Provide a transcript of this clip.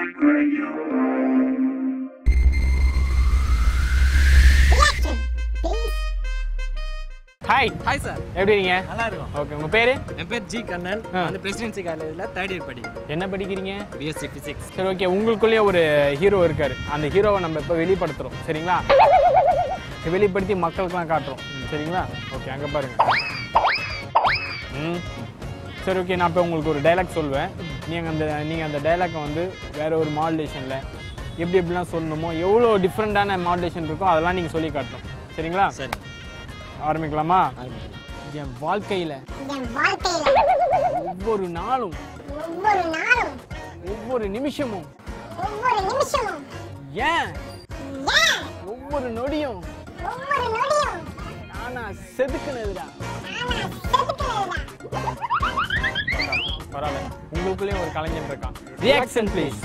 Hi hi sir எப்படி இருக்கீங்க நல்லா இருக்கும் ஓகே உங்கள் பேர் என் பேர் ஜி கண்ணன் ஆ. நான் வந்து பிரசிடென்சி காலேஜில் தேர்ட் இயர் படிக்கிறேன் என்ன படிக்கிறீங்க பிஎஸ்சி ஃபிசிக்ஸ் சரி ஓகே உங்களுக்குள்ளேயே ஒரு ஹீரோ இருக்காரு அந்த ஹீரோவை நம்ம இப்போ வெளிப்படுத்துகிறோம் சரிங்களா வெளிப்படுத்தி மக்களுக்கெல்லாம் காட்டுறோம் சரிங்களா ஓகே அங்கே பாருங்க ம் சரி ஓகே நான் இப்போ உங்களுக்கு ஒரு டைலாக் சொல்வேன் நீங்கள் அந்த நீங்கள் அந்த டைலாக்கை வந்து வேற ஒரு மாடுலேஷனில் எப்படி எப்படிலாம் சொல்லணுமோ எவ்வளோ டிஃப்ரெண்ட்டான மாடுலேஷன் இருக்கோ அதெல்லாம் நீங்கள் சொல்லி காட்டணும் சரிங்களா சரி ஆரம்பிக்கலாமா என் வாழ்க்கையில் என் வாழ்க்கையில ஒவ்வொரு நாளும் ஒவ்வொரு நாளும் ஒவ்வொரு நிமிஷமும் ஒவ்வொரு நிமிஷமும் ஏன் ஏன் ஒவ்வொரு நொடியும் ஒவ்வொரு நொடியும் நானா செதுக்குனதுடா நானா செதுக்குனதுதான் பரவாயில்ல உங்களுக்குள்ளேயும் ஒரு கலைஞன் இருக்கான் ரியாக்ஷன் ப்ளீஸ்